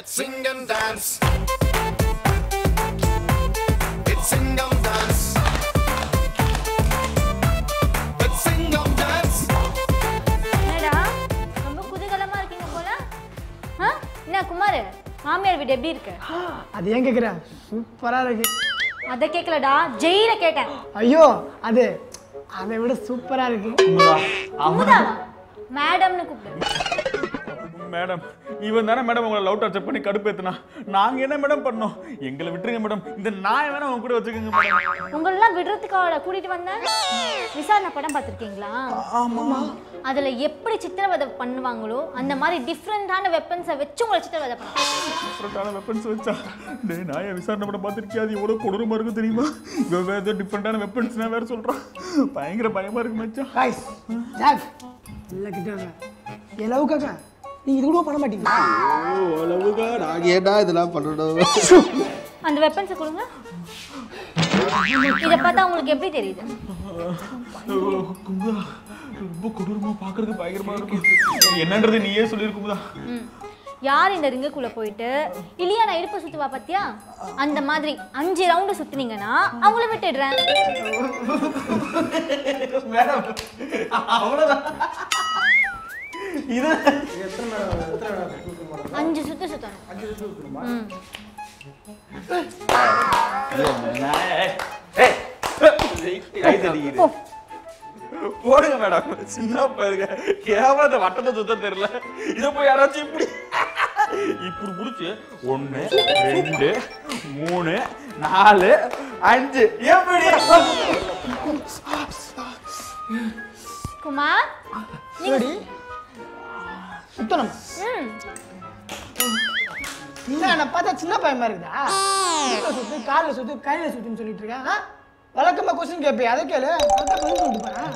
Let's sing and dance. It's sing and dance. Let's sing and dance. என்னடா ரொம்ப குதூகலமா இருக்கீங்க போல ஆ? என்ன குமார் மாமியார் வீடு எப்படி இருக்கு அது ஏன் கேட்குற சூப்பராக இருக்கு அதை கேட்கலடா ஜெயில கேட்டேன் ஐயோ அது அதை விட சூப்பராக இருக்கு குமுதாவா மேடம்னு கூப்பிடு மேடம் இவன் தானே மேடம் உங்களை லவ் டார்ச்சர் பண்ணி கடுப்பேத்துனா நாங்க என்ன மேடம் பண்ணோம் எங்களை விட்டுருங்க மேடம் இந்த நாய் வேணா உங்க கூட வச்சுக்கோங்க மேடம் உங்களெல்லாம் விடுறதுக்கு அவளை கூட்டிட்டு வந்தேன் விசாரணை படம் பார்த்துருக்கீங்களா அதுல எப்படி சித்திரவதை பண்ணுவாங்களோ அந்த மாதிரி டிஃப்ரெண்டான வெப்பன்ஸை வச்சு உங்களை சித்திரவதை பண்ணுவாங்க டிஃப்ரெண்டான வெப்பன்ஸ் வச்சா டேய் நாயை விசாரணை படம் பார்த்துருக்கியா அது எவ்வளோ கொடூரமா இருக்கும் தெரியுமா இவன் வேற ஏதோ டிஃப்ரெண்டான வெப்பன்ஸ்னா வேற சொல்றான் பயங்கர பயமா இருக்கு மச்சான் காய்ஸ் ஜாக் இல்லை கிட்ட என் லவ்க்காக நீங்கள் இது கூட பண்ண மாட்டீங்க அளவுக்கா நான் ஏடா இதெல்லாம் பண்ணணும் அந்த வெப்பன்ஸை கொடுங்க இதை பார்த்தா உங்களுக்கு எப்படி தெரியுது குமுதா ரொம்ப கொடூரமா பார்க்கறதுக்கு பயங்கரமா இருக்கும் என்னன்றது நீயே சொல்லிரு குமுதா ம். யார் இந்த ரிங்குக்குள்ள போயிட்டு இல்லையா நான் இடுப்பு சுத்துவா பாத்தியா அந்த மாதிரி அஞ்சு ரவுண்டு சுத்துனீங்கன்னா அவங்கள விட்டுடுறேன் மேடம் அவ்வளோதான் இது அஞ்சு சுத்து சுத்தணும் ம். போ. போடுங்க மேடம் சின்ன பையங்க கேவலம் இந்த வட்டத்தை சுத்த தெரியல இதை போய் யாராச்சும் இப்படி இப்படி புடிச்சு ஒண்ணு ரெண்டு மூணு நாலு அஞ்சு எப்படி குமார் சரி சுத்தணும் ம். இல்லை என்னை பார்த்தா சின்ன பையன் மாதிரி இருக்குதா வீட்டில் சுத்து காலில் சுத்து கையில் சுத்துன்னு சொல்லிட்டு இருக்கேன் ஆ? வழக்கமா கொஸ்டின் கேட்பேன் அதை கேளு கரெக்டாக பதில் சொல்லிட்டு போறேன்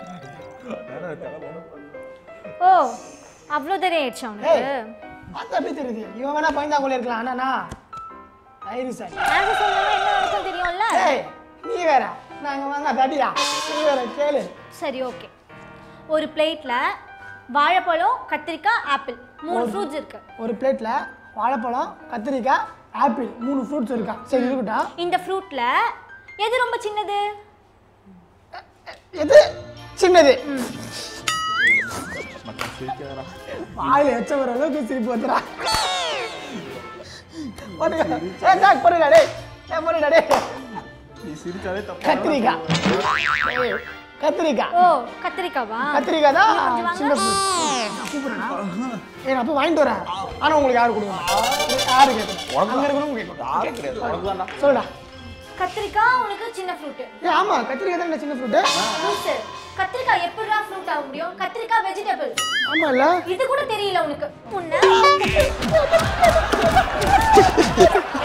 ஓ அவ்வளோ தைரியம் ஆயிடுச்சா ஏய் உனக்கு பார்த்தா எப்படி தெரியுது இவன் வேணா பயந்தா கூட இருக்கலாம் ஆனா நான் தைரியம் சார் ஆன்சர் சொல்லணும்னா என்ன நடக்கும் தெரியும்ல ஏய் நீ வேற நாங்க வாங்க தடியா நீ வேற கேளு சரி ஓகே ஒரு பிளேட்ல வாழைப்பழம் கத்திரிக்காய் ஆப்பிள் மூணு ஃப்ரூட்ஸ் இருக்கு ஒரு பிளேட்ல வாழைப்பழம் கத்திரிக்காய் ஆப்பிள் மூணு ஃப்ரூட்ஸ் இருக்கா சரி இருக்கட்டும் இந்த ஃப்ரூட்ல எது ரொம்ப சின்னது எது சின்னது வாயில எச்ச வர அளவுக்கு சிரிப்பு வந்துடா போடுங்க ஏ ஜாக் போடுங்க டேய் ஏ போடுங்க டேய் நீ சிரிச்சாலே தப்பு கத்திரிக்காய் ஏய், கத்திரிக்காய் ஓ கத்திரிக்காவா கத்திரிக்காய் தான் கொஞ்சம் வாங்க. சின்ன ஃப்ரூட் கூப்பிடுறா ஏ நான் போய் வாங்கிட்டு வரேன் ஆனா உங்களுக்கு யாரு கொடுங்க யாரு கேட்கணும் அங்க இருக்கிறவங்க கேட்கணும் யாரும் கிடையாது உனக்கு தான்டா சொல்லுடா கத்திரிக்காய் உனக்கு சின்ன ஃப்ரூட் ஏ ஆமா கத்திரிக்காய் தான் சின்ன ஃப்ரூட் லூசு கத்திரிக்காய் எப்படிடா ஃப்ரூட் ஆக முடியும் கத்திரிக்காய் வெஜிடபிள் ஆமா இல்ல இது கூட தெரியல உனக்கு உன்ன